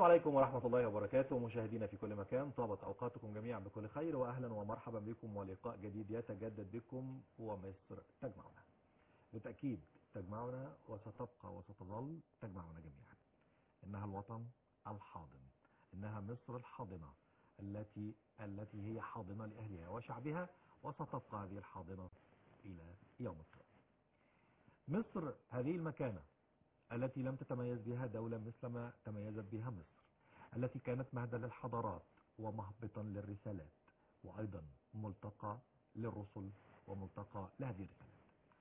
عليكم ورحمة الله وبركاته مشاهدينا في كل مكان طابت أوقاتكم جميعا بكل خير وأهلا ومرحبا بكم ولقاء جديد يتجدد بكم ومصر تجمعنا بالتأكيد تجمعنا وستبقى وستظل تجمعنا جميعا إنها الوطن الحاضن إنها مصر الحاضنة التي التي هي حاضنة لأهلها وشعبها وستبقى هذه الحاضنة إلى يوم القيامة مصر هذه المكانة التي لم تتميز بها دولة مثل ما تميزت بها مصر التي كانت مهدا للحضارات ومهبطا للرسالات وأيضا ملتقى للرسل وملتقى لهذه الرسالات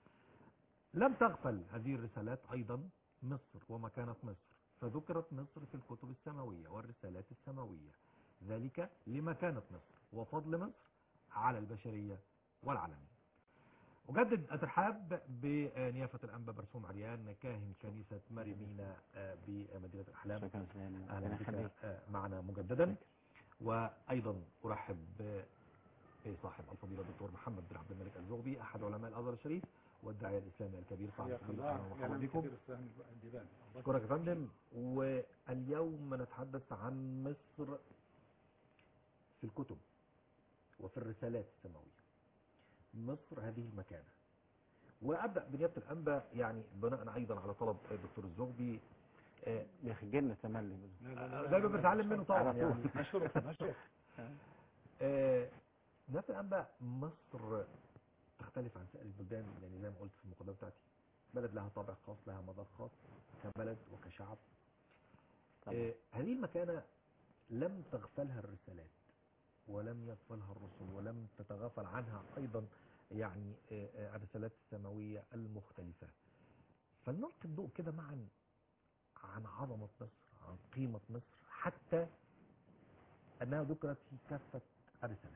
لم تغفل هذه الرسالات أيضا مصر ومكانة مصر فذكرت مصر في الكتب السماوية والرسالات السماوية ذلك لمكانة مصر وفضل مصر على البشرية والعالمين أجدد الترحاب بنيافة الأنبا برسوم عريان كاهن كنيسة ماري مينا بمدينة الأحلام شكرا سلام أهلا ربنا بك يخليك معنا مجددا وأيضا أرحب بصاحب الفضيلة الدكتور محمد بن عبد الملك الزغبي أحد علماء الأزهر الشريف والداعية الإسلامي الكبير صاحب حياك الفضيلة الله أهلا يا ومرحبا من بكم كبير السهم الديوان أشكرك يا فندم واليوم نتحدث عن مصر في الكتب وفي الرسالات السماوية مصر هذه المكانة وأبدأ بنيابة الأنبا يعني بناء أيضا على طلب الدكتور الزغبي آه، بيخجلنا تملي دايما بنتعلم منه طبعا على طول. يعني نشرف نشرف آه، نيابة الأنبا مصر تختلف عن سائر البلدان يعني زي ما قلت في المقدمة بتاعتي بلد لها طابع خاص لها مدار خاص كبلد وكشعب طبعا. آه، هذه المكانة لم تغفلها الرسالات ولم يغفلها الرسل ولم تتغافل عنها أيضا يعني آه، آه، الرسالات السماوية المختلفة فلنلقي الضوء كده معا عن عظمة مصر عن قيمة مصر حتى أنها ذكرت في كافة الرسالات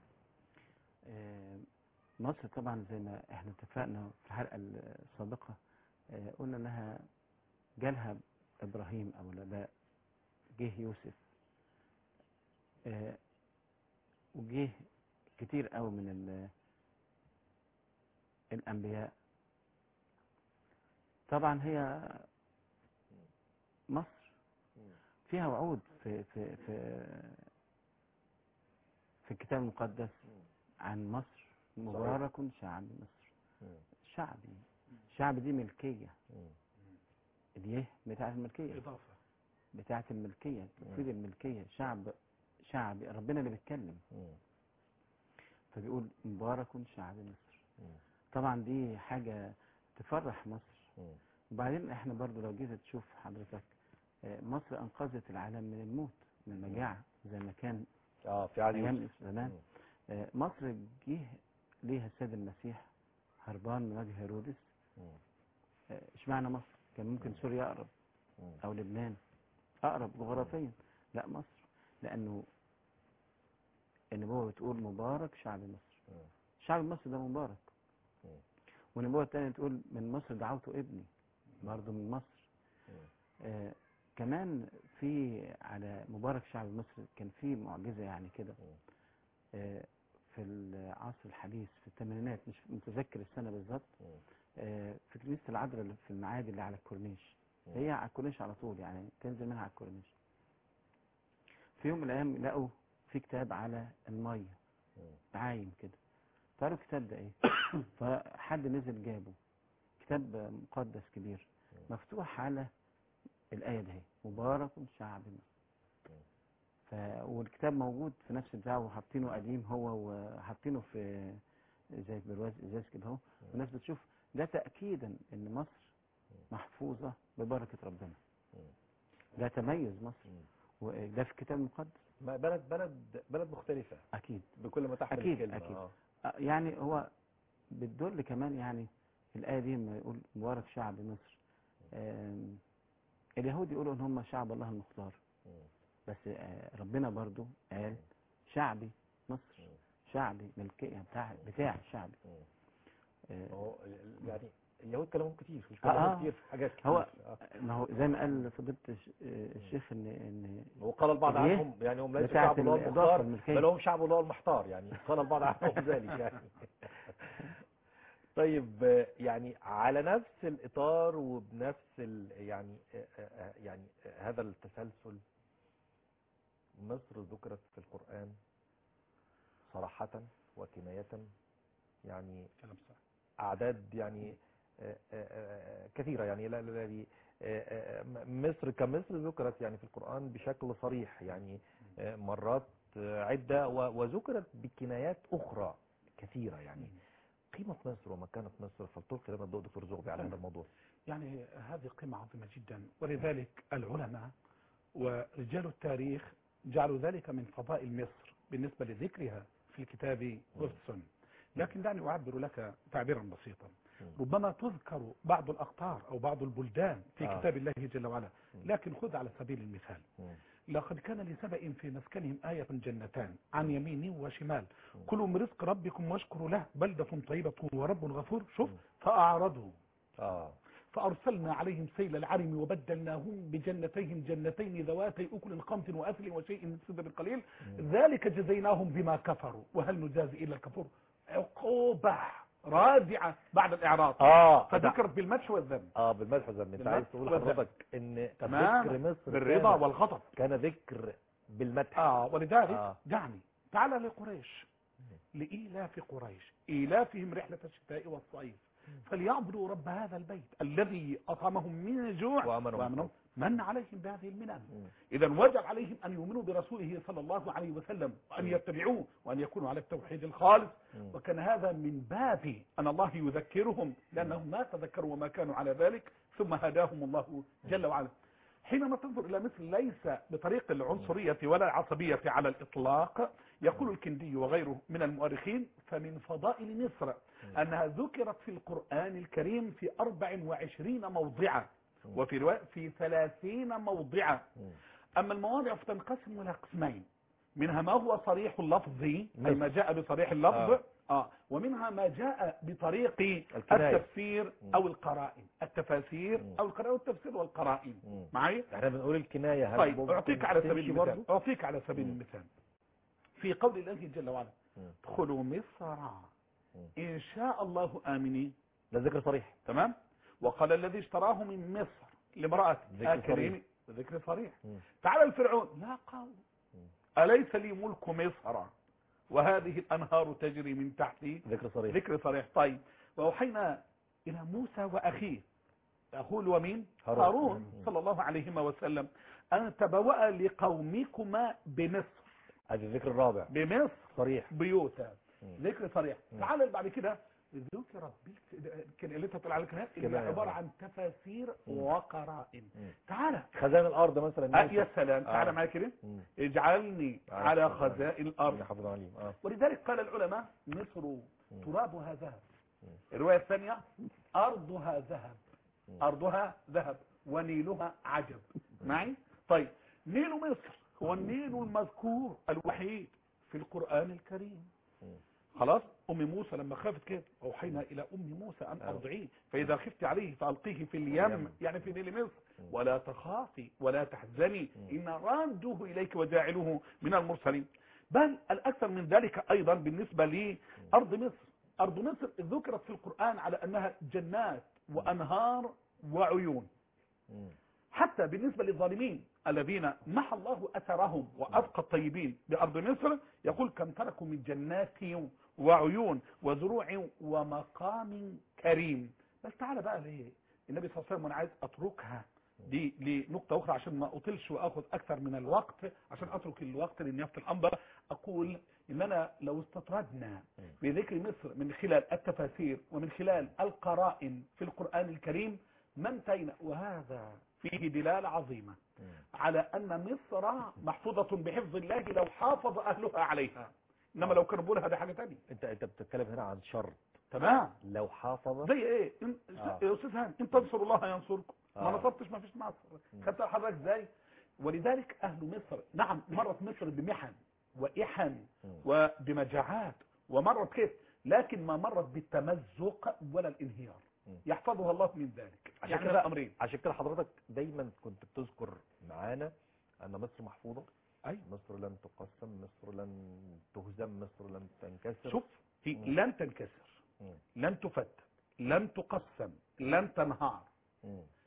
آه، مصر طبعا زي ما احنا اتفقنا في الحلقة السابقة آه، قلنا انها جالها ابراهيم او الاباء جه يوسف آه، وجه كتير قوي من ال- الانبياء طبعا هي مصر فيها وعود في في في في الكتاب المقدس عن مصر مبارك شعب مصر شعبي شعب دي ملكية اليه بتاعت الملكية إضافة بتاعت الملكية تفيد الملكية شعب شعبي ربنا اللي بيتكلم فبيقول مبارك شعب مصر طبعا دي حاجة تفرح مصر وبعدين احنا برضو لو جيت تشوف حضرتك آه، مصر انقذت العالم من الموت من المجاعة زي ما كان اه في عهد ايام يوسف زمان آه، مصر جه ليها السيد المسيح هربان من وجه هيرودس آه، اشمعنى مصر كان ممكن سوريا اقرب او لبنان اقرب جغرافيا لا مصر لانه النبوة بتقول مبارك شعب مصر شعب مصر ده مبارك والنبوة الثانية تقول من مصر دعوت ابني برضه من مصر آه كمان في على مبارك شعب مصر كان في معجزة يعني كده آه في العصر الحديث في الثمانينات مش متذكر السنة بالظبط آه في كنيسة العذراء اللي في المعادي اللي على الكورنيش هي على الكورنيش على طول يعني تنزل منها على الكورنيش في يوم من الأيام لقوا في كتاب على المية عايم كده فقالوا الكتاب ده ايه فحد نزل جابه كتاب مقدس كبير مفتوح على الآية ده مبارك شعب مصر ف... والكتاب موجود في نفس البتاع وحاطينه قديم هو وحاطينه في زي برواز ازاز كده اهو والناس بتشوف ده تأكيدا ان مصر محفوظة ببركة ربنا ده تميز مصر وده في الكتاب المقدس ما بلد بلد بلد مختلفة اكيد بكل ما تحمل أكيد، الكلمة أكيد. آه. آه، يعني هو بتدل كمان يعني الآية دي لما يقول مبارك شعب مصر آم، اليهود يقولوا ان هم شعب الله المختار بس آه، ربنا برضو قال شعبي مصر شعبي ملكية بتاع بتاع شعبي آه، هو ال- يعني اليهود كلامهم كتير آه، كلامهم آه. كتير في حاجات كتير هو آه. ما هو زي ما قال فضيلة الش- آه، الشيخ ان ان وقال البعض اليه عنهم يعني هم ليسوا بتاعت شعب الله الإضافة المختار الملكية. بل هم شعب الله المحتار يعني قال البعض عنهم ذلك يعني طيب آه، يعني على نفس الإطار وبنفس ال يعني آه، آه، يعني آه، هذا التسلسل مصر ذكرت في القرآن صراحة وكناية يعني كلام صح أعداد يعني آه، آه، آه، كثيرة يعني لا لا لا آه، آه، مصر كمصر ذكرت يعني في القرآن بشكل صريح يعني آه، مرات آه، عدة و- وذكرت بكنايات أخرى كثيرة يعني قيمة مصر ومكانة مصر فلتلقي لنا الضوء دكتور زغبي على هذا الموضوع يعني هذه قيمة عظيمة جدا ولذلك العلماء ورجال التاريخ جعلوا ذلك من فضائل مصر بالنسبة لذكرها في الكتاب والسنة لكن دعني أعبر لك تعبيرا بسيطا ربما تذكر بعض الأقطار أو بعض البلدان في آه. كتاب الله جل وعلا لكن خذ على سبيل المثال مم. لقد كان لسبأ في مسكنهم آية جنتان عن يمين وشمال كلوا من رزق ربكم واشكروا له بلدة طيبة ورب غفور شوف فأعرضوا آه فأرسلنا عليهم سيل العرم وبدلناهم بجنتيهم جنتين ذواتي أكل خمط وأثل وشيء من سدر قليل ذلك جزيناهم بما كفروا وهل نجازي إلا الكفور عقوبة رادعة بعد الإعراض آه فذكرت بالمدح والذم اه بالمدح والذم انت بالمدح عايز تقول والذم. لحضرتك ان تمام ذكر مصر بالرضا كان- والغضب كان ذكر بالمدح آه ولذلك آه. دعني تعال لقريش لإيلاف قريش إيلافهم رحلة الشتاء والصيف فليعبدوا رب هذا البيت الذي أطعمهم من جوع وآمنهم من خوف. من عليهم بهذه المنن مم. إذا وجب عليهم أن يؤمنوا برسوله صلى الله عليه وسلم وأن يتبعوه وأن يكونوا على التوحيد الخالص مم. وكان هذا من باب أن الله يذكرهم لأنهم ما تذكروا وما كانوا على ذلك ثم هداهم الله جل وعلا حينما تنظر إلى مثل ليس بطريق العنصرية ولا العصبية على الإطلاق يقول الكندي وغيره من المؤرخين فمن فضائل مصر أنها ذكرت في القرآن الكريم في 24 موضعا وفي رواية في 30 موضعا مم. أما المواضع فتنقسم إلى قسمين منها ما هو صريح اللفظ أي نعم. ما جاء بصريح اللفظ آه. آه. ومنها ما جاء بطريق الكناية. التفسير مم. أو القرائن التفاسير مم. أو القرائن والتفسير والقرائن مم. معي احنا بنقول الكناية هل طيب ممكن أعطيك على تمشي سبيل برضه؟ المثال أعطيك على سبيل مم. المثال في قول الله جل وعلا مم. ادخلوا مصر مم. إن شاء الله آمنين ده ذكر صريح تمام وقال الذي اشتراه من مصر لامرأة ذكر آكلين ذكر صريح مم. تعالى الفرعون لا قول مم. أليس لي ملك مصر وهذه الأنهار تجري من تحتي ذكر صريح ذكر صريح طيب وأوحينا إلى موسى وأخيه أخوه ومين هارون. هارون مم. صلى الله عليه وسلم أن تبوأ لقومكما بمصر هذا الذكر الرابع بمصر صريح بيوتا مم. ذكر صريح مم. تعال بعد كده ذكر بالك- اللي انت طلع على الكلام اللي كناية. عبارة عن تفاسير مم. وقرائن مم. تعالى خزان الارض مثلا آه يا سلام تعالى آه. معايا كده مم. اجعلني على على خزائن. خزائن يا الارض حافظ عليم اه ولذلك قال العلماء مصر مم. ترابها ذهب مم. الرواية الثانية أرضها ذهب مم. أرضها ذهب ونيلها عجب معي طيب نيل مصر هو النيل المذكور الوحيد في القرآن الكريم مم. خلاص أم موسى لما خافت كده أوحينا إلى أم موسى أن أيوة. أرضعيه فإذا خفت عليه فألقيه في اليم. اليم يعني في نيل مصر مم. ولا تخافي ولا تحزني مم. إن رادوه إليك وجاعله من المرسلين بل الأكثر من ذلك أيضا بالنسبة لأرض مصر أرض مصر ذكرت في القرآن على أنها جنات وأنهار وعيون مم. حتى بالنسبة للظالمين الذين محى الله أثرهم وأبقى الطيبين بأرض مصر يقول كم تركوا من جنات وعيون وزروع ومقام كريم بس تعالى بقى ليه النبي صلى الله عليه وسلم وانا عايز اتركها دي لنقطة أخرى عشان ما أطلش وأخذ أكثر من الوقت عشان أترك الوقت لنيافة الأنبا أقول إننا لو استطردنا بذكر مصر من خلال التفاسير ومن خلال القرائن في القرآن الكريم ما انتهينا وهذا فيه دلالة عظيمة مم. على أن مصر محفوظة بحفظ الله لو حافظ أهلها عليها إنما لو كانوا بيقولها ده حاجة تانية انت انت بتتكلم هنا عن شرط تمام لو حافظ زي ايه إن... آه. يا استاذ هاني ان تنصروا الله ينصركم ما آه. نصرتش ما فيش نصر مم. خدت حضرتك ازاي ولذلك اهل مصر نعم مرت مصر بمحن واحن مم. وبمجاعات ومرت كيف لكن ما مرت بالتمزق ولا الانهيار مم. يحفظها الله من ذلك عشان يعني كده- ده امرين عشان كده حضرتك دايما كنت بتذكر معانا ان مصر محفوظة اي مصر لن تقسم مصر لن تهزم مصر لن تنكسر شوف هي مم. لن تنكسر مم. لن تفتت لن تقسم لن تنهار مم.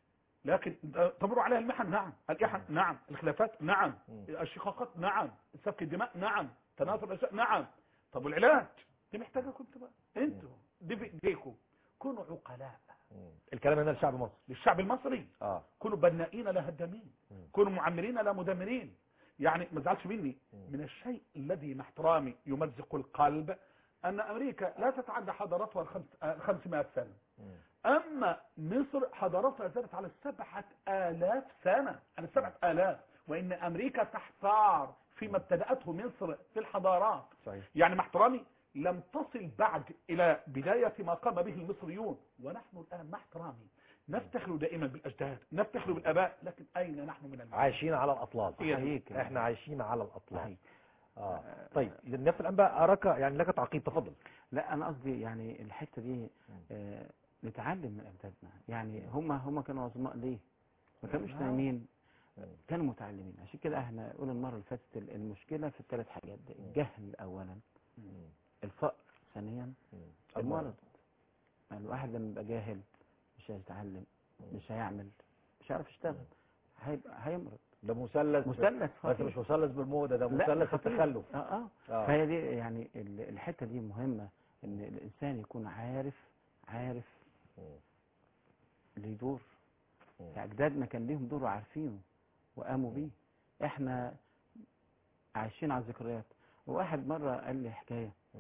لكن تمر عليها المحن نعم الإحن نعم الخلافات نعم مم. الشقاقات نعم سفك الدماء نعم تناثر الأشياء نعم طب والعلاج دي محتاجة كنت بقى انتوا دي في ايديكم كونوا عقلاء مم. الكلام هنا لشعب مصر للشعب المصري اه كونوا بنائين لا هدامين مم. كونوا معمرين لا مدمرين يعني ما تزعلش مني مم. من الشيء الذي مع احترامي يمزق القلب أن أمريكا لا تتعدى حضارتها الخمس آه، 500 سنة مم. أما مصر حضارتها زادت على السبعة آلاف سنة على السبعة آلاف وإن أمريكا تحتار فيما ابتدأته مصر في الحضارات صحيح يعني مع احترامي لم تصل بعد إلى بداية ما قام به المصريون ونحن الآن مع احترامي نفتخر دائما بالأجداد نفتخر بالآباء لكن أين نحن من المال عايشين على الاطلال هي دي. صحيح احنا عايشين على الاطلال صحيح. اه طيب للنفس الانباء اراك يعني لك تعقيب تفضل لا انا قصدي يعني الحته دي آه نتعلم من اجدادنا يعني هم هم كانوا عظماء ليه ما كانوش آه. نايمين مم. كانوا متعلمين عشان كده احنا قلنا المره اللي فاتت ال- المشكله في الثلاث حاجات دي الجهل اولا مم. الفقر ثانيا مم. المرض الواحد لما يبقى جاهل مش هيتعلم مش هيعمل مش هيعرف يشتغل هيبقى هيمرض ده مثلث مثلث بس خطير. مش مثلث بالموضة ده لا، مثلث خطير. التخلف اه اه اه فهي دي يعني ال- الحته دي مهمه ان الانسان يكون عارف عارف مم. اللي يدور مم. اجدادنا كان ليهم دور وعارفينه وقاموا بيه احنا عايشين على الذكريات وواحد مره قال لي حكايه مم.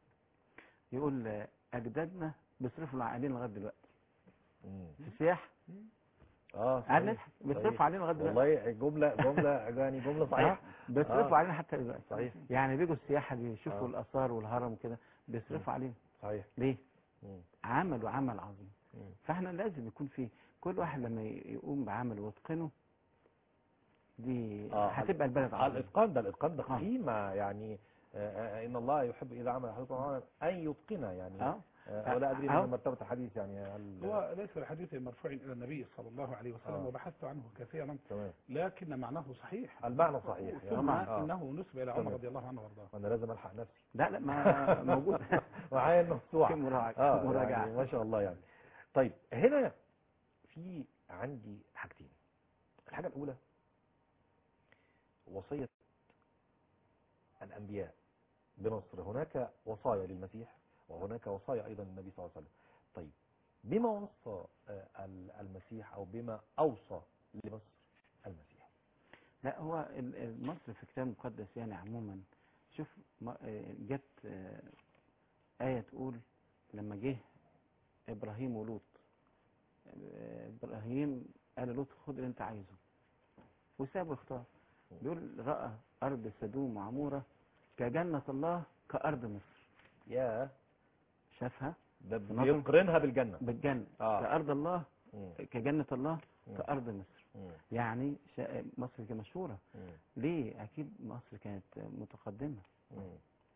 يقول آه، اجدادنا بيصرفوا علينا لغايه دلوقتي مم. في السياحه اه قال صحيح. نضحك بيصرفوا صحيح. علينا لغايه دلوقتي والله جملة جملة يعني جملة صحيحة آه، بيصرفوا آه. علينا حتى دلوقتي صحيح. يعني بيجوا السياحه دي يشوفوا آه. الاثار والهرم وكده بيصرفوا علينا صحيح ليه مم. عملوا عمل عظيم مم. فاحنا لازم يكون في كل واحد لما يقوم بعمل ويتقنه دي آه، هتبقى البلد آه، عظيم الاتقان ده الاتقان ده آه. قيمة يعني آه، آه، ان الله يحب اذا عمل احدكم عملا ان يتقنه يعني اه آه، ولا ادري آه. من مرتبة الحديث يعني هل هو ليس الحديث مرفوع إلى النبي صلى الله عليه وسلم آه. وبحثت عنه كثيرا تمام لكن معناه صحيح المعنى صحيح ثم طبعاً. آه. إنه نسب إلى تمام. عمر رضي الله عنه وارضاه وانا لازم الحق نفسي لا لا ما موجود معايا المفتوح في مراجعة اه مراجعة يعني ما شاء الله يعني طيب هنا في عندي حاجتين الحاجة الأولى وصية الأنبياء بمصر هناك وصايا للمسيح وهناك وصايا أيضا للنبي صلى الله عليه وسلم طيب بما وصى آه، ال- المسيح أو بما أوصى لمصر المسيح لا هو ال- ال- مصر في الكتاب المقدس يعني عموما شوف ما- آه، جت آه، آية تقول لما جه إبراهيم ولوط آه، إبراهيم قال لوط خد اللي أنت عايزه وسابه اختار بيقول رأى أرض سدوم وعمورة كجنة الله كأرض مصر يا شافها ده نظر- بيقرنها بالجنة بالجنة آه. كأرض الله مم. كجنة الله مم. كأرض مصر مم. يعني شا- مصر كانت مشهورة مم. ليه أكيد مصر كانت متقدمة مم.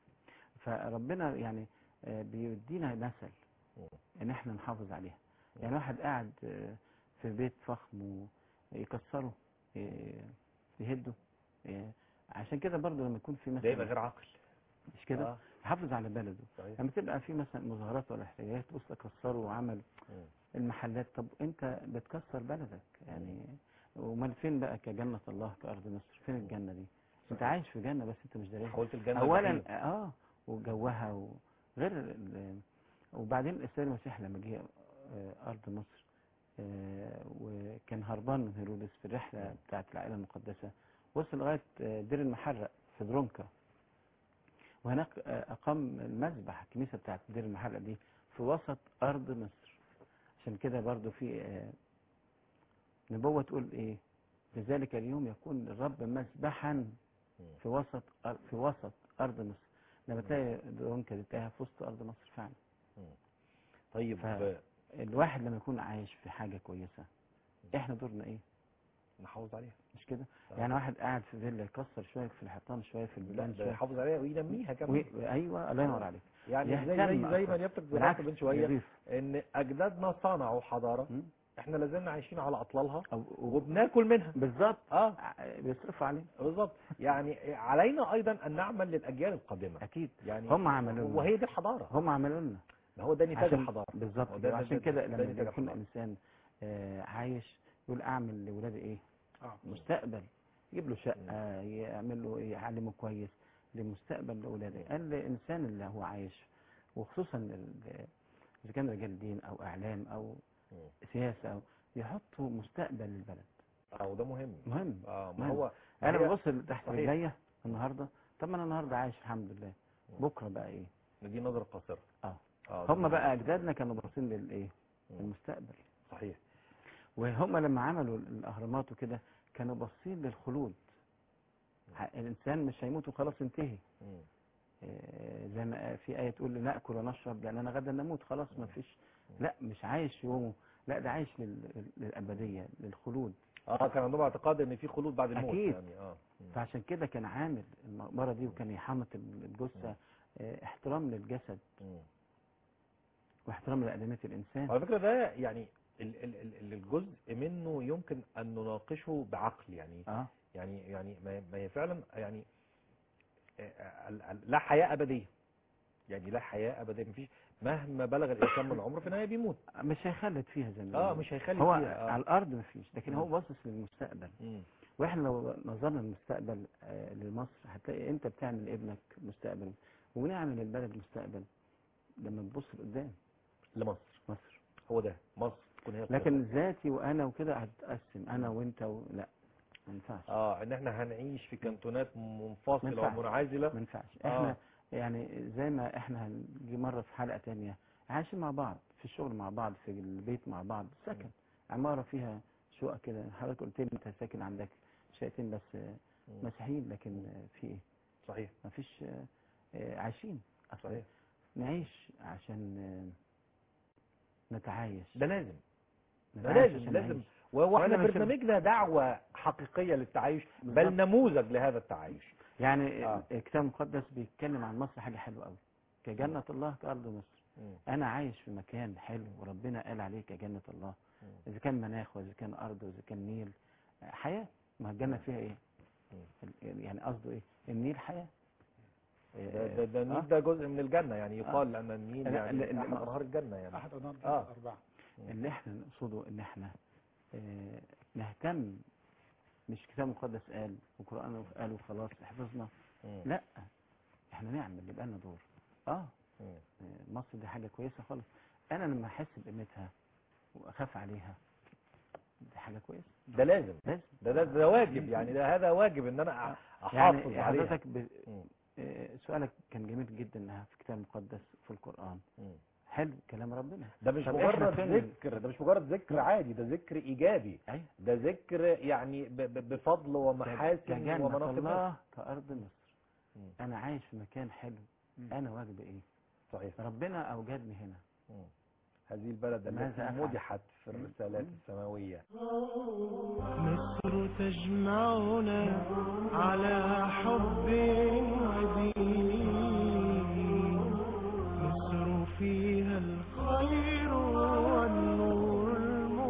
فربنا يعني آه، بيدينا مثل مم. ان احنا نحافظ عليها يعني واحد قاعد آه، في بيت فخم ويكسره آه، يهده آه، عشان كده برضه لما يكون في ده يبقى مثلا غير عاقل مش كده آه. يحافظ على بلده صحيح لما تبقى في مثلا مظاهرات ولا احتجاجات بص كسروا وعمل مم. المحلات طب انت بتكسر بلدك يعني ومال فين بقى كجنة الله كأرض مصر فين الجنة دي انت عايش في جنة بس انت مش داريها حولت الجنة اولا لجحيم. اه وجوها وغير ال- وبعدين السيد المسيح لما جه آه، ارض مصر آه، وكان هربان من هيرودس في الرحله بتاعت العائله المقدسه وصل لغايه آه، دير المحرق في درونكا وهناك آه، اقام المذبح الكنيسه بتاعت دير المحرق دي في وسط ارض مصر عشان كده برضو في آه، نبوه تقول ايه في ذلك اليوم يكون الرب مذبحا مم. في وسط أر- في وسط ارض مصر لما تلاقي درونكا دي تلاقيها في وسط ارض مصر فعلا طيب ف- آه، الواحد لما يكون عايش في حاجه كويسه احنا دورنا ايه نحافظ عليها مش كده آه. يعني واحد قاعد في فيلا يكسر شويه في الحيطان شويه في لا البلان ده شويه يحافظ عليها وينميها كمان و... ايوه الله ينور عليك يعني زي يهتم زي زي ما أكتر. نيابتك ذكرت بالعكس من شويه يضيف. ان اجدادنا صنعوا حضاره م? احنا لازلنا عايشين على اطلالها أو... و... وبناكل منها بالظبط اه ع- بيصرفوا علينا بالظبط يعني علينا ايضا ان نعمل للاجيال القادمه اكيد يعني هم عملوا لنا. وهي دي الحضاره هم عملوا لنا ما هو ده نتاج عشان الحضاره بالظبط هو ده- كده. ده- عشان ده- كده ده لما نتاج يكون الحضارة. الانسان آه، عايش يقول اعمل لاولادي ايه آه. مستقبل يجيب له شقه يعمل له إيه؟ يعلمه كويس لمستقبل لاولاده قال الانسان اللي هو عايش وخصوصا ال- اذا كان رجال دين او اعلام او مم. سياسه او يحطوا مستقبل للبلد اه وده مهم مهم اه ما مهم. هو انا هي- ببص تحت صحيح. رجليا النهارده طب ما انا النهارده عايش الحمد لله بكره بقى ايه دي نظرة قاصرة اه اه هم بقى اجدادنا كانوا باصين للايه مم. المستقبل صحيح وهم لما عملوا الاهرامات وكده كانوا باصين للخلود ح- الانسان مش هيموت وخلاص انتهي مم. آه، زي ما في آية تقول نأكل ونشرب لأننا غدا نموت خلاص ما فيش لا مش عايش يومه لا ده عايش لل- للأبدية للخلود اه كان عندهم اعتقاد ان في خلود بعد الموت أكيد. يعني اه مم. فعشان كده كان عامل المقبرة دي وكان يحمط الجثة آه، احترام للجسد مم. واحترام لأدمية الإنسان على فكرة ده يعني ال- ال- ال- الجزء منه يمكن ان نناقشه بعقل يعني اه يعني يعني ما ما هي فعلا يعني آه، ال- ال- لا حياة أبدية يعني لا حياة أبدية مفيش مهما بلغ الإنسان من العمر في النهاية بيموت مش هيخلد فيها زي ما اه بيقولوا. مش هيخلي هو فيها على اه الأرض ما فيش لكن هو مم. باصص للمستقبل مم. واحنا لو نظرنا للمستقبل آه، لمصر هتلاقي انت بتعمل لابنك مستقبل ونعمل للبلد مستقبل لما تبص لقدام لمصر مصر هو ده مصر تكون هي لكن ذاتي وانا وكده هتقسم انا وانت و... لا ما ينفعش اه ان احنا هنعيش في كانتونات ما منفصلة ينفعش. ومنعزلة ما ينفعش آه. احنا يعني زي ما احنا هنجي مره في حلقه تانية عايشين مع بعض في الشغل مع بعض في البيت مع بعض سكن عماره فيها شقق كده حضرتك قلت لي انت ساكن عندك شقتين بس آه، مم. مسيحيين لكن آه، في ايه صحيح ما فيش آه، آه، عايشين أصل صحيح نعيش عشان آه، نتعايش ده لازم ده نتعايش لازم عشان لازم نعيش. واحنا وأنا مش- برنامجنا دعوة حقيقية للتعايش بل بالظبط. نموذج لهذا التعايش يعني آه. الكتاب المقدس بيتكلم عن مصر حاجة حلوة قوي كجنة الله كأرض مصر مم. أنا عايش في مكان حلو وربنا قال عليه كجنة الله مم. إذا كان مناخ وإذا كان أرض وإذا كان نيل آه، حياة ما الجنة فيها إيه ال- يعني قصده إيه النيل حياة ده ده, ده آه. النيل ده جزء من الجنة يعني يقال لأن النيل لا، يعني لا، لا، أحد ما- أنهار الجنة يعني أحد أنهار آه. الجنة أربعة اللي احنا نقصده ان احنا آه، نهتم مش كتاب مقدس قال وقرآن قال وخلاص حفظنا مم. لا احنا نعمل يبقى لنا دور اه مم. آه، مصر دي حاجة كويسة خالص انا لما احس بقيمتها واخاف عليها دي حاجة كويسة ده لازم لازم ده ده, ده واجب يعني ده هذا واجب ان انا أ- احافظ يعني عليها حضرتك ب... مم. آه، سؤالك كان جميل جدا انها في كتاب مقدس في القرآن مم. حلو كلام ربنا ده مش طب إحنا مجرد فين- ذكر ده مش مجرد ذكر عادي ده ذكر ايجابي ايوه ده ذكر يعني ب- ب- بفضل ومحاسن كجنة ومناقب الله كأرض مصر مم. انا عايش في مكان حلو مم. انا واجبي ايه صحيح ربنا اوجدني هنا مم. هذه البلد ماذا التي أفعل؟ مدحت في الرسالات السماوية مصر تجمعنا على حب ودين مصر فيها الخير والنور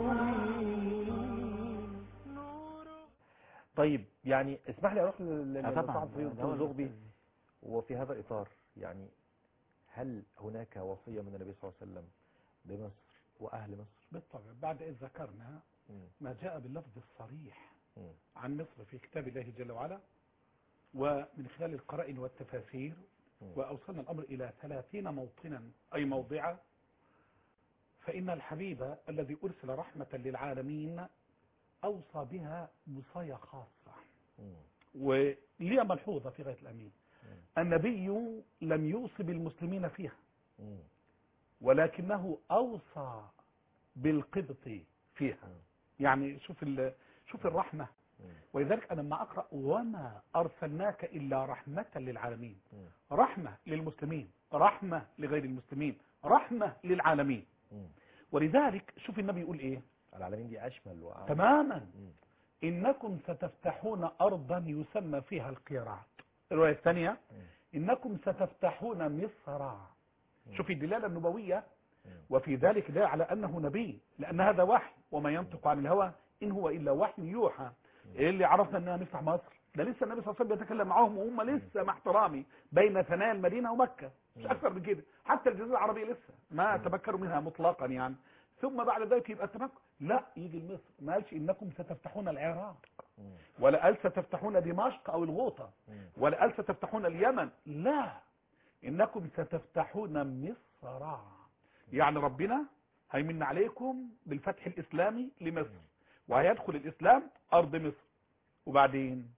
المبين نور طيب يعني اسمح لي اروح لل- آه للمصعب طبعا في ده هو الزغبي الأستاذ. وفي هذا الإطار يعني هل هناك وصية من النبي صلى الله عليه وسلم بمصر وأهل مصر بالطبع بعد إذ ذكرنا مم. ما جاء باللفظ الصريح مم. عن مصر في كتاب الله جل وعلا ومن خلال القرائن والتفاسير مم. وأوصلنا الأمر إلى ثلاثين موطنا أي موضعا فإن الحبيب الذي أرسل رحمة للعالمين أوصى بها وصايا خاصة مم. ولي ملحوظة في غاية الأمين النبي لم يوصي بالمسلمين فيها مم. ولكنه أوصى بالقبط فيها يعني شوف ال- شوف الرحمة مم. ولذلك أنا لما أقرأ وما أرسلناك إلا رحمة للعالمين مم. رحمة للمسلمين رحمة لغير المسلمين رحمة للعالمين مم. ولذلك شوف النبي يقول إيه العالمين دي أشمل وأعم تماما مم. إنكم ستفتحون أرضا يسمى فيها القيراط الرواية الثانية مم. إنكم ستفتحون مصر شوف الدلالة النبوية مم. وفي ذلك دلالة على أنه نبي لأن هذا وحي وما ينطق عن الهوى إن هو إلا وحي يوحى إيه اللي عرفنا أننا نفتح مصر ده لسه النبي صلى الله عليه وسلم بيتكلم معاهم وهم لسه مع احترامي بين ثنايا المدينة ومكة مش مم. أكثر من كده حتى الجزيرة العربية لسه ما تمكنوا منها مطلقا يعني ثم بعد ذلك يبقى التمكن لا يجي لمصر ما قالش انكم ستفتحون العراق مم. ولا قال ستفتحون دمشق او الغوطه مم. ولا قال ستفتحون اليمن لا انكم ستفتحون مصر يعني ربنا هيمن عليكم بالفتح الاسلامي لمصر وهيدخل الاسلام ارض مصر وبعدين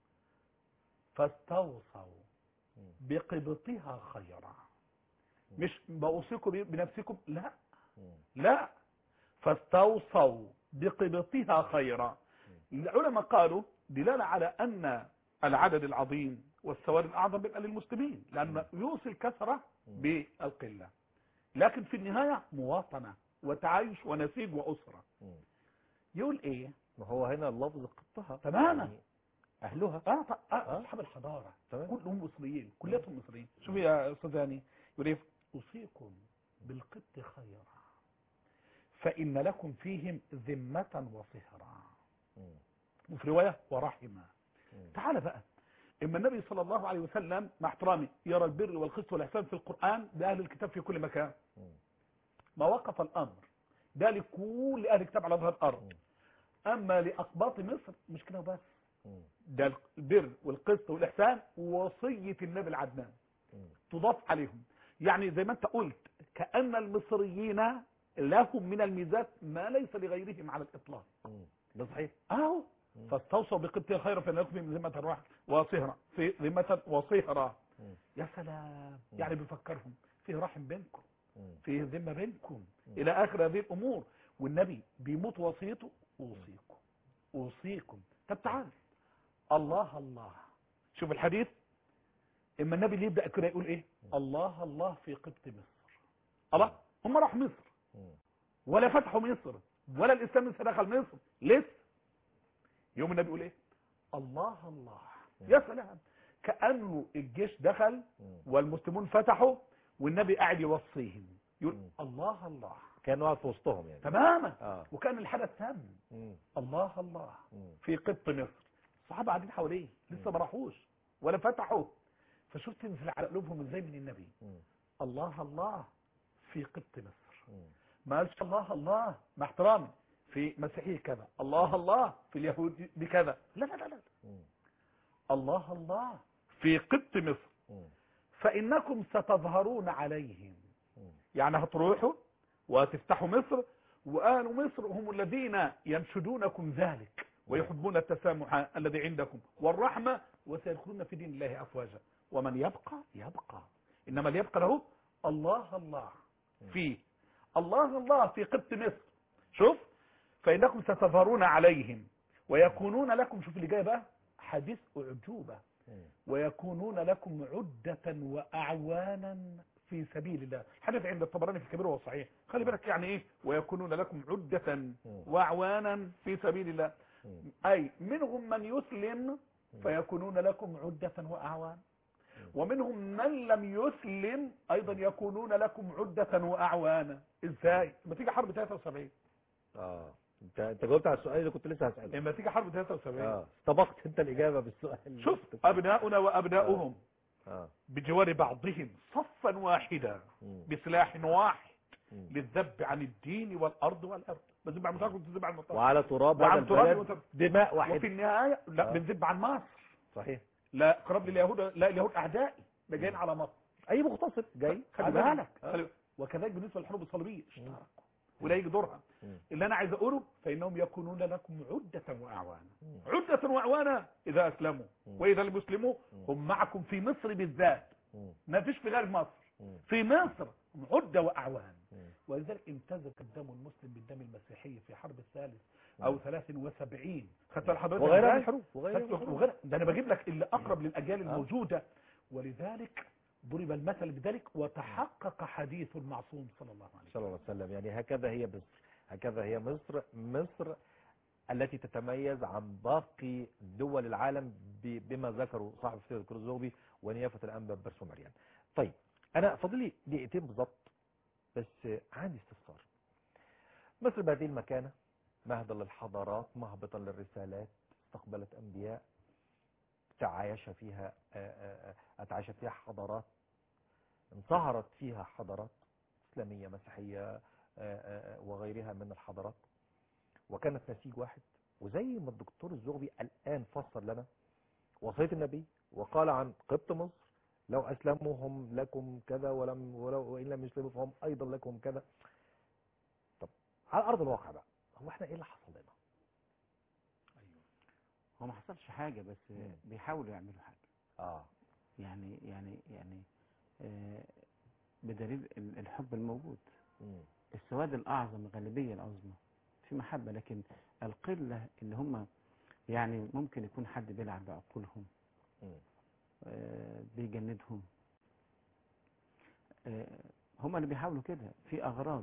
فاستوصوا بقبطها خيرا مش بوصيكم بنفسكم لا مم. لا فاستوصوا بقبطها خيرا العلماء قالوا دلالة على أن العدد العظيم والسواد الأعظم بيبقى للمسلمين لأن يوصي الكثرة بالقلة لكن في النهاية مواطنة وتعايش ونسيج وأسرة مم. يقول إيه ما هو هنا اللفظ قطها تماما. يعني أهلها آه ط- آه أصحاب الحضارة تمام. كلهم مصريين كلهم مصريين شوف يا أستاذ هاني يقول إيه أوصيكم بالقط خيرا فإن لكم فيهم ذمة وصهرا مم. وفي رواية ورحمة مم. تعال بقى إما النبي صلى الله عليه وسلم مع احترامي يرى البر والقسط والإحسان في القرآن بأهل الكتاب في كل مكان مم. ما وقف الأمر ده لكل أهل الكتاب على ظهر الأرض أما لأقباط مصر مش كده بس مم. ده البر والقسط والإحسان وصية النبي العدنان مم. تضاف عليهم يعني زي ما انت قلت كأن المصريين لهم من الميزات ما ليس لغيرهم على الإطلاق مم. ده صحيح اهو مم. فاستوصوا بقبطها خيرا فإن لكم من ذمة الرحم وصهرا في ذمة وصهرا مم. يا سلام مم. يعني بيفكرهم فيه رحم بينكم مم. فيه ذمة بينكم مم. إلى آخر هذه الأمور والنبي بيموت وصيته أوصيكم أوصيكم طب تعال الله الله شوف الحديث إما النبي اللي يبدأ كده يقول إيه الله الله في قبط مصر الله هم راحوا مصر مم. ولا فتحوا مصر ولا الإسلام لسه دخل مصر لسه يوم النبي يقول إيه الله الله يا سلام كأنه الجيش دخل مم. والمسلمون فتحوا والنبي قاعد يوصيهم يقول مم. الله الله كان قاعد في وسطهم يعني تماما اه وكان الحدث تم مم. الله الله مم. في قبط مصر الصحابه قاعدين حواليه لسه ما راحوش ولا فتحوا فشفت انزل على قلوبهم ازاي من النبي مم. الله الله في قبط مصر مم. ما قالش الله الله مع احترامي في مسيحيه كذا الله الله في اليهود بكذا لا لا لا لا مم. الله الله في قبط مصر مم. فإنكم ستظهرون عليهم مم. يعني هتروحوا وتفتحوا مصر وآل مصر هم الذين ينشدونكم ذلك ويحبون التسامح الذي عندكم والرحمة وسيدخلون في دين الله أفواجا ومن يبقى يبقى إنما اللي يبقى له الله الله فيه الله الله في قبط مصر شوف فإنكم ستظهرون عليهم ويكونون لكم شوف اللي جاي بقى حديث أعجوبة مم. ويكونون لكم عدة وأعوانا في سبيل الله حدث عند الطبراني في الكبير والصحيح خلي بالك يعني ايه ويكونون لكم عدة وأعوانا في سبيل الله مم. أي منهم من يسلم فيكونون لكم عدة وأعوان ومنهم من لم يسلم أيضا يكونون لكم عدة وأعوانا إزاي؟ لما تيجي حرب 73 اه انت انت جاوبت على السؤال اللي كنت لسه هسأله لما تيجي حرب 73 اه استبقت انت الإجابة بالسؤال اللي شوف كنت- أبناؤنا وأبناؤهم اه بجوار بعضهم صفا واحدا مم. بسلاح واحد مم. للذب عن الدين والأرض والأرض بذب عن المطار بتذب عن المطار وعلى تراب وعن هذا تراب البلد وتراب. دماء وفي واحد النهاية لا آه. بنذب عن مصر صحيح لا قرب لليهود لا اليهود أعدائي ده جايين على مصر اي مغتصب جاي خلي عادي. بالك آه. خلي- وكذلك بالنسبة للحروب الصليبية اشتركوا ولا يجي دورها مم. اللي أنا عايز أقوله فإنهم يكونون لكم عدة وأعوانا مم. عدة وأعوانا إذا أسلموا مم. وإذا لم يسلموا مم. هم معكم في مصر بالذات مم. ما فيش في غير مصر مم. في مصر عدة وأعوان مم. ولذلك امتزج الدم المسلم بالدم المسيحي في حرب الثالث أو 73 خدت حضرتك وغيرها من إزاي؟ الحروب وغيرها من خدت- الحروب. وغيرها ده أنا بجيب لك اللي أقرب للأجيال آه. الموجودة ولذلك ضرب المثل بذلك وتحقق حديث المعصوم صلى الله عليه وسلم صلى الله عليه وسلم يعني هكذا هي مصر هكذا هي مصر مصر التي تتميز عن باقي دول العالم ب- بما ذكروا صاحب فتية الكرزوبي ونيافة الأنبا برسو مريم طيب أنا فاضلي دقيقتين بالظبط بس عندي استفسار مصر بهذه المكانة مهدا للحضارات مهبطا للرسالات استقبلت أنبياء تعايش فيها آه، آه، آه، أتعايشت فيها حضارات انصهرت فيها حضارات إسلامية مسيحية آه، آه، وغيرها من الحضارات وكانت نسيج واحد وزي ما الدكتور الزغبي الآن فسر لنا وصية النبي وقال عن قبط مصر لو أسلموا هم لكم كذا ولم ولو وإن لم يسلموا فهم أيضا لكم كذا طب على أرض الواقع بقى هو احنا إيه اللي حصل لنا؟ هو ما حصلش حاجة بس مم. بيحاولوا يعملوا حاجة آه يعني يعني يعني آه، بدليل ال- الحب الموجود مم. السواد الأعظم الغالبية العظمى في محبة لكن القلة اللي هم يعني ممكن يكون حد بيلعب بعقولهم مم. آه، بيجندهم آه، هم اللي بيحاولوا كده في أغراض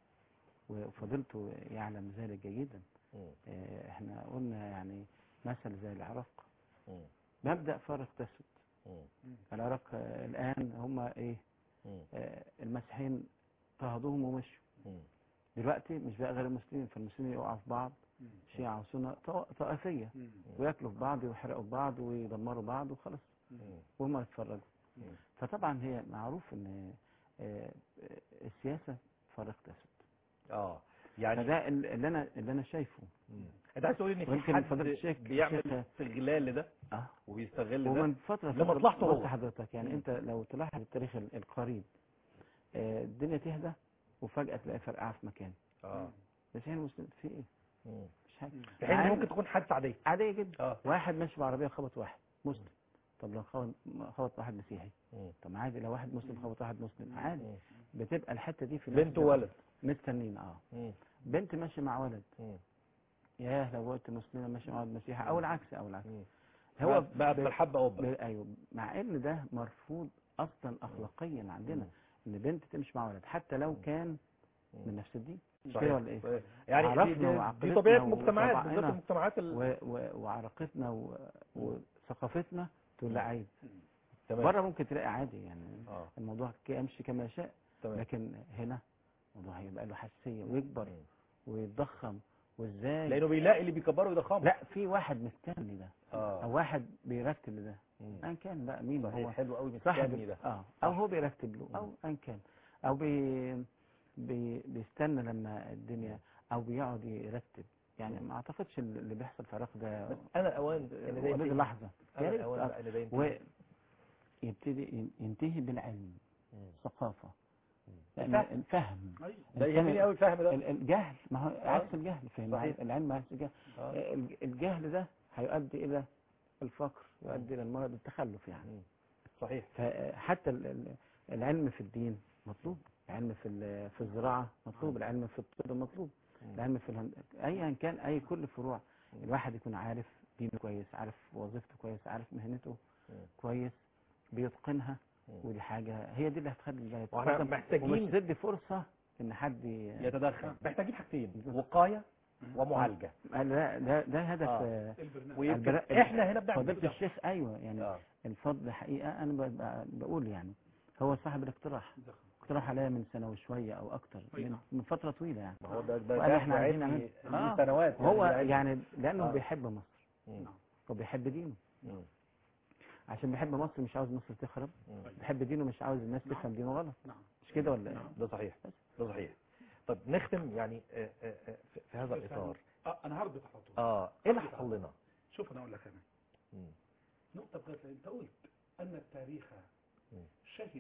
وفضلته يعلم ذلك جيدا مم. آه، احنا قلنا يعني مثل زي العراق مم. مبدأ فارق تسد مم. العراق آه، الآن هم ايه مم. آه، المسيحيين اضطهدوهم ومشوا مم. دلوقتي مش بقى غير المسلمين فالمسلمين يقعوا في بعض شيعة وسنة طا- طائفية وياكلوا في بعض ويحرقوا في بعض ويدمروا بعض وخلاص مم. وهم يتفرجوا مم. فطبعا هي معروف ان آه، آه، السياسة فارق تسد اه يعني فده ال- اللي انا اللي انا شايفه مم. انت عايز تقول ان في ويمكن حد فضيلة الشيخ- بيعمل الشيخ- استغلال لده اه وبيستغل ده ومن فترة لمصلحته بص هو. حضرتك يعني مم. انت لو تلاحظ التاريخ ال- القريب آه، الدنيا تهدى وفجأة تلاقي فرقعة في مكان اه بس هنا المسلم في ايه مم. مش حاجة في حين مع إن إن- ممكن تكون حادثه عاديه عادية جدا اه واحد ماشي بعربية خبط واحد مسلم طب لو خبط خبط واحد مسيحي مم. طب عادي لو واحد مسلم خبط واحد مسلم عادي مم. بتبقى الحتة دي في ناس بنت وولد مستنين اه مم. بنت ماشية مع ولد مم. ياه لو قلت مسلمة ماشية مع ولد مسيحي او العكس او العكس مم. هو بقت- بقت ب- بالحبه ب- قبه ايوه مع ان ده مرفوض اصلا اخلاقيا عندنا ان بنت تمشي مع ولد حتى لو كان من نفس الدين مش كده ولا ايه صحيح. يعني دي, عرفنا دي, دي وعقلتنا طبيعه مجتمعات وطبعنا بالذات المجتمعات ال... و... و... وعراقتنا و... وثقافتنا تقول لا عيب تمام بره ممكن تلاقي عادي يعني اه الموضوع ك- يمشي كما يشاء تمام لكن هنا الموضوع هيبقى له حساسيه ويكبر مم. ويتضخم وازاي لانه بيلاقي اللي بيكبره ويضخمه لا في واحد مستني ده او اه واحد بيرتب لده مم. ان كان بقى مين هو صحيح حلو قوي صاحب مستني ده اه او هو بيرتب له او ان كان او بي بي بيستنى لما الدنيا او بيقعد يرتب يعني ما اعتقدش إن اللي بيحصل في العراق ده بس انا اوان ان ده ولد ينتهي. لحظه يا انا ريت اوان آه. بقى ان ده ينتهي. ويبتدي ينتهي بالعلم مم. ثقافه مم. لأن فهم. الفهم ده يهمني قوي الفهم ده ال- الجهل ما هو عكس الجهل فهم صحيح. العلم عكس الجهل آه. الج- الجهل ده هيؤدي الى الفقر يؤدي الى المرض التخلف يعني مم. صحيح فحتى ال- ال- العلم في الدين مطلوب العلم في ال- في الزراعة مطلوب العلم في الطب مطلوب مم. العلم في الهند... ايا كان اي كل فروع مم. الواحد يكون عارف دينه كويس عارف وظيفته كويس عارف مهنته مم. كويس بيتقنها مم. ودي حاجة هي دي اللي هتخلي البلد واحنا تتقدم محتاجين- ومش تدي فرصة ان حد ي- يتدخل محتاجين حاجتين وقايه ومعالجه ده ده, ده هدف آه. آه. البرنامج ويمكن البر- احنا هنا بنعمل فضيلة ده. الشيخ ايوه يعني اه الفضل حقيقة انا ب- ب- بقول يعني هو صاحب الاقتراح اقترح عليا من سنة وشوية او اكتر من, من فترة طويلة يعني ما هو ده ده وقال ده احنا عايزين علمي نعمل- ليه آه. سنوات هو ده علمي. يعني لانه آه. بيحب مصر مم. وبيحب دينه مم. عشان بيحب مصر مش عاوز مصر تخرب مم. بيحب دينه مش عاوز الناس تفهم دينه غلط نعم مش كده ولا ايه ده صحيح ده صحيح طب نختم يعني آه، آه، آه، في- في هذا الاطار اه انا هربط على طول اه ايه اللي حصل لنا شوف انا اقول لك انا مم. نقطة بغير انت قلت ان التاريخ مم. شهد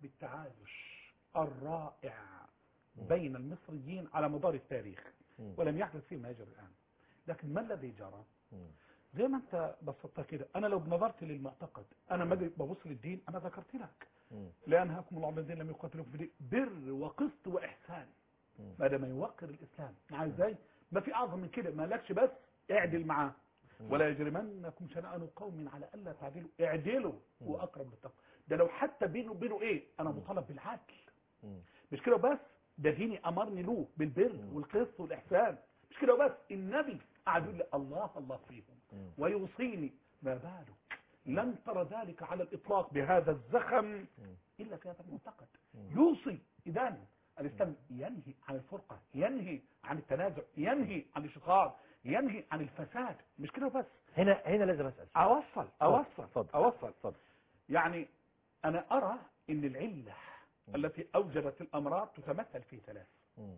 بالتعايش الرائع مم. بين المصريين على مدار التاريخ مم. ولم يحدث فيه ما يجري الان لكن ما الذي جرى مم. زي ما انت بسطتها كده انا لو نظرت للمعتقد انا ما ببص للدين انا ذكرت لك مم. لا ينهاكم الله عن الذين لم يقاتلوكم في الدين بر وقسط واحسان مم. ما دام يوقر الاسلام مع ازاي ما في اعظم من كده ما لكش بس اعدل معاه ولا يجرمنكم شنآن قوم على الا تعدلوا اعدلوا هو اقرب للتقوى ده لو حتى بينه وبينه ايه انا مطالب بالعدل مم. مش كده بس ده ديني امرني له بالبر والقسط والاحسان مش كده بس النبي قعد يقول لي الله الله فيهم مم. ويوصيني ما بالك لن ترى ذلك على الاطلاق بهذا الزخم الا في هذا المعتقد يوصي اذا الاسلام ينهي عن الفرقه ينهي عن التنازع ينهي عن الشقاق ينهي عن الفساد مش كده بس هنا هنا لازم اسال سؤال. اوصل اوصل اتفضل. اوصل اتفضل يعني انا ارى ان العله التي اوجدت الامراض تتمثل في ثلاث مم.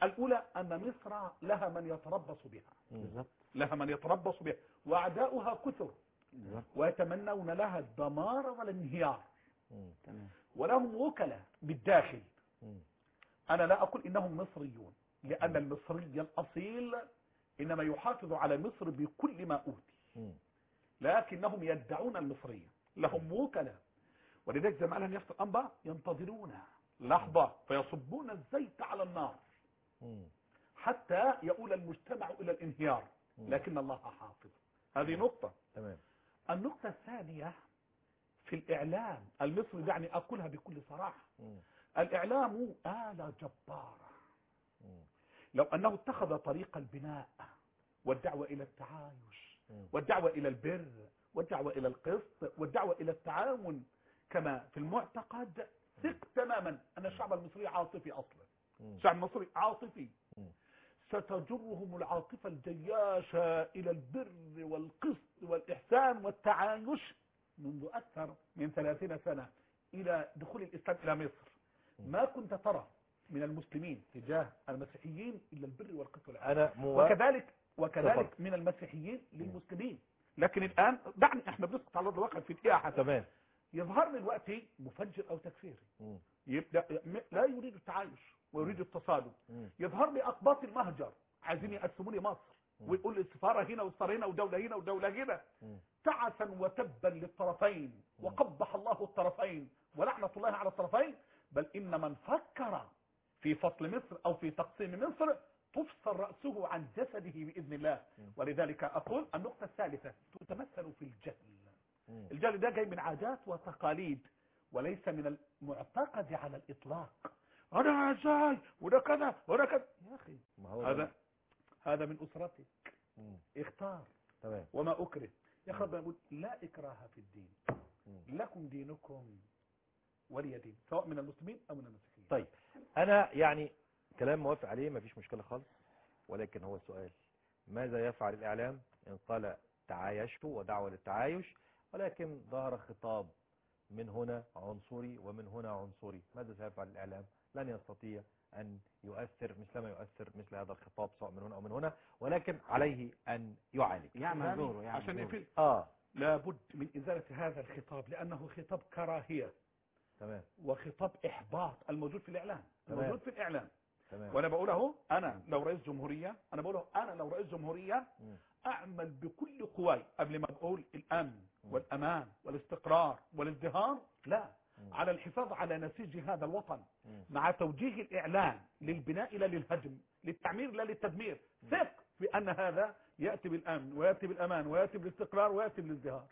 الأولى أن مصر لها من يتربص بها بالظبط لها من يتربص بها وأعداؤها كثر بالظبط ويتمنون لها الدمار والانهيار مم. تمام ولهم وكلاء بالداخل مم. أنا لا أقول إنهم مصريون لأن المصري الأصيل إنما يحافظ على مصر بكل ما أوتي مم. لكنهم يدعون المصرية لهم وكلاء ولذلك زي ما قال يافت الأنبا ينتظرون لحظة فيصبون الزيت على النار مم. حتى يؤول المجتمع إلى الانهيار مم. لكن الله حافظ هذه نقطة تمام النقطة الثانية في الإعلام المصري دعني أقولها بكل صراحة مم. الإعلام آلة جبارة مم. لو أنه اتخذ طريق البناء والدعوة إلى التعايش مم. والدعوة إلى البر والدعوة إلى القسط والدعوة إلى التعاون كما في المعتقد ثق تماما أن الشعب المصري عاطفي أصلا مم. الشعب المصري عاطفي مم. ستجرهم العاطفة الجياشة إلى البر والقسط والإحسان والتعايش منذ أكثر من ثلاثين سنة إلى دخول الإسلام إلى مصر ما كنت ترى من المسلمين تجاه المسيحيين إلا البر والقسط والإحسان انا موا... وكذلك وكذلك تفضل. من المسيحيين للمسلمين لكن الآن دعني احنا بنسقط على أرض الواقع في دقيقة حتى تمام يظهر لي دلوقتي مفجر أو تكفيري مم. يبدأ لا يريد التعايش ويريد التصادم مم. يظهر لي أقباط المهجر عايزين يقسموا لي مصر مم. ويقول لي السفارة هنا والسفارة هنا ودولة هنا ودولة هنا مم. تعسا وتبا للطرفين وقبح الله الطرفين ولعنة الله على الطرفين بل إن من فكر في فصل مصر أو في تقسيم مصر تفصل رأسه عن جسده بإذن الله مم. ولذلك أقول النقطة الثالثة تتمثل في الجهل مم. الجهل ده جاي من عادات وتقاليد وليس من المعتقد على الإطلاق أنا ازاي وده كذا وده كذا يا أخي ما هو هذا ده. هذا من أسرتك مم. اختار تمام وما أكره يا أخي ربنا يقول لا إكراه في الدين مم. لكم دينكم ولي دين سواء من المسلمين أو من المسيحيين طيب انا يعني كلام موافق عليه مفيش مشكلة خالص ولكن هو السؤال ماذا يفعل الاعلام ان قال تعايشوا ودعوة للتعايش ولكن ظهر خطاب من هنا عنصري ومن هنا عنصري ماذا سيفعل الاعلام لن يستطيع ان يؤثر مثلما يؤثر مثل هذا الخطاب سواء من هنا او من هنا ولكن عليه ان يعالج يعمل يعني دوره يعمل عشان دوره. يقفل اه لابد من إزالة هذا الخطاب لأنه خطاب كراهية تمام وخطاب إحباط الموجود في الإعلام تمام. الموجود في الإعلام تمام وأنا بقول أهو أنا لو رئيس جمهورية أنا بقول أهو أنا لو رئيس جمهورية مم. أعمل بكل قواي قبل ما أقول الأمن والأمان والاستقرار والازدهار لا مم. على الحفاظ على نسيج هذا الوطن مم. مع توجيه الإعلان للبناء لا للهدم للتعمير لا للتدمير ثق في أن هذا يأتي بالأمن ويأتي بالأمان ويأتي بالاستقرار ويأتي بالازدهار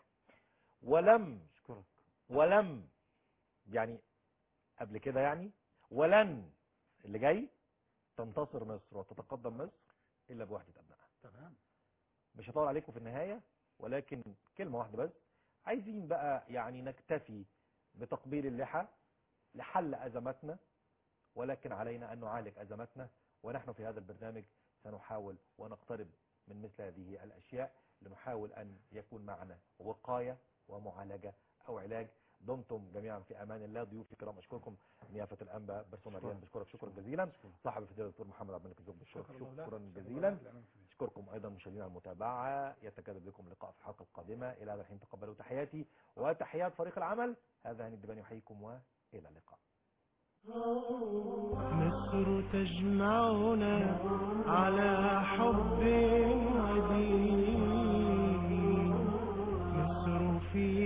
ولم اشكرك ولم يعني قبل كده يعني ولن اللي جاي تنتصر مصر وتتقدم مصر الا بوحده ابنائها تمام مش هطول عليكم في النهايه ولكن كلمه واحده بس عايزين بقى يعني نكتفي بتقبيل اللحى لحل ازماتنا ولكن علينا ان نعالج ازماتنا ونحن في هذا البرنامج سنحاول ونقترب من مثل هذه الاشياء لنحاول ان يكون معنا وقايه ومعالجه او علاج دمتم جميعا في امان الله ضيوفي الكرام اشكركم نيافه الانبا برسوم ريان بشكرك شكرا جزيلا صاحب الفضيله الدكتور محمد عبد الملك الزوج بشكرك شكرا جزيلا اشكركم ايضا مشاهدينا على المتابعه يتجدد بكم لقاء في الحلقه القادمه الى هذا الحين تقبلوا تحياتي وتحيات فريق العمل هذا هاني الدباني يحييكم والى اللقاء مصر تجمعنا على حب ودين مصر في